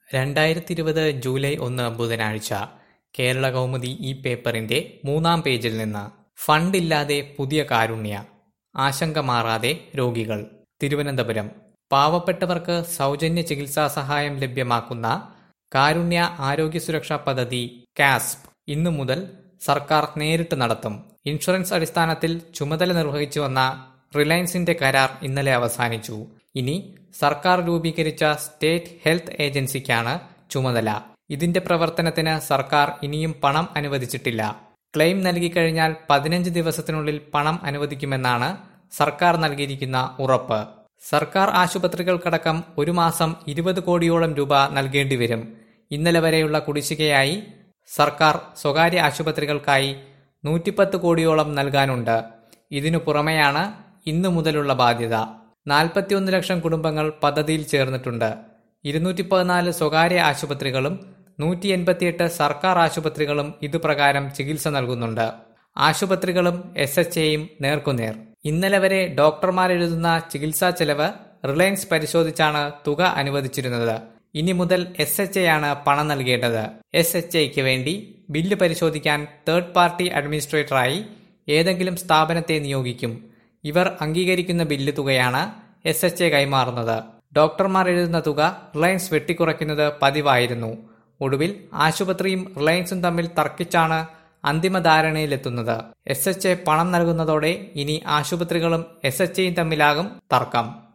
രണ്ടായിരത്തി ഇരുപത് ജൂലൈ ഒന്ന് ബുധനാഴ്ച കേരള കൗമുദി ഈ പേപ്പറിന്റെ മൂന്നാം പേജിൽ നിന്ന് ഫണ്ടില്ലാതെ പുതിയ കാരുണ്യ ആശങ്ക മാറാതെ രോഗികൾ തിരുവനന്തപുരം പാവപ്പെട്ടവർക്ക് സൗജന്യ ചികിത്സാ സഹായം ലഭ്യമാക്കുന്ന കാരുണ്യ ആരോഗ്യ സുരക്ഷാ പദ്ധതി കാസ്പ് ഇന്നു മുതൽ സർക്കാർ നേരിട്ട് നടത്തും ഇൻഷുറൻസ് അടിസ്ഥാനത്തിൽ ചുമതല നിർവഹിച്ചു വന്ന റിലയൻസിന്റെ കരാർ ഇന്നലെ അവസാനിച്ചു ഇനി സർക്കാർ രൂപീകരിച്ച സ്റ്റേറ്റ് ഹെൽത്ത് ഏജൻസിക്കാണ് ചുമതല ഇതിന്റെ പ്രവർത്തനത്തിന് സർക്കാർ ഇനിയും പണം അനുവദിച്ചിട്ടില്ല ക്ലെയിം നൽകിക്കഴിഞ്ഞാൽ പതിനഞ്ച് ദിവസത്തിനുള്ളിൽ പണം അനുവദിക്കുമെന്നാണ് സർക്കാർ നൽകിയിരിക്കുന്ന ഉറപ്പ് സർക്കാർ ആശുപത്രികൾക്കടക്കം ഒരു മാസം ഇരുപത് കോടിയോളം രൂപ നൽകേണ്ടി വരും ഇന്നലെ വരെയുള്ള കുടിശ്ശികയായി സർക്കാർ സ്വകാര്യ ആശുപത്രികൾക്കായി നൂറ്റിപ്പത്ത് കോടിയോളം നൽകാനുണ്ട് ഇതിനു പുറമെയാണ് ഇന്നു മുതലുള്ള ബാധ്യത നാൽപ്പത്തിയൊന്ന് ലക്ഷം കുടുംബങ്ങൾ പദ്ധതിയിൽ ചേർന്നിട്ടുണ്ട് ഇരുന്നൂറ്റി പതിനാല് സ്വകാര്യ ആശുപത്രികളും നൂറ്റി എൺപത്തിയെട്ട് സർക്കാർ ആശുപത്രികളും ഇതുപ്രകാരം ചികിത്സ നൽകുന്നുണ്ട് ആശുപത്രികളും എസ് എച്ച് എയും നേർക്കുനേർ ഇന്നലെ വരെ ഡോക്ടർമാർ എഴുതുന്ന ചികിത്സാ ചെലവ് റിലയൻസ് പരിശോധിച്ചാണ് തുക അനുവദിച്ചിരുന്നത് ഇനി മുതൽ എസ് എച്ച് എ ആണ് പണം നൽകേണ്ടത് എസ് എച്ച് ഐക്ക് വേണ്ടി ബില്ല് പരിശോധിക്കാൻ തേർഡ് പാർട്ടി അഡ്മിനിസ്ട്രേറ്ററായി ഏതെങ്കിലും സ്ഥാപനത്തെ നിയോഗിക്കും ഇവർ അംഗീകരിക്കുന്ന ബില്ല് തുകയാണ് എസ് എച്ച് എ കൈമാറുന്നത് ഡോക്ടർമാർ എഴുതുന്ന തുക റിലയൻസ് വെട്ടിക്കുറയ്ക്കുന്നത് പതിവായിരുന്നു ഒടുവിൽ ആശുപത്രിയും റിലയൻസും തമ്മിൽ തർക്കിച്ചാണ് അന്തിമ ധാരണയിലെത്തുന്നത് എസ് എച്ച് എ പണം നൽകുന്നതോടെ ഇനി ആശുപത്രികളും എസ് എച്ച് എയും തമ്മിലാകും തർക്കം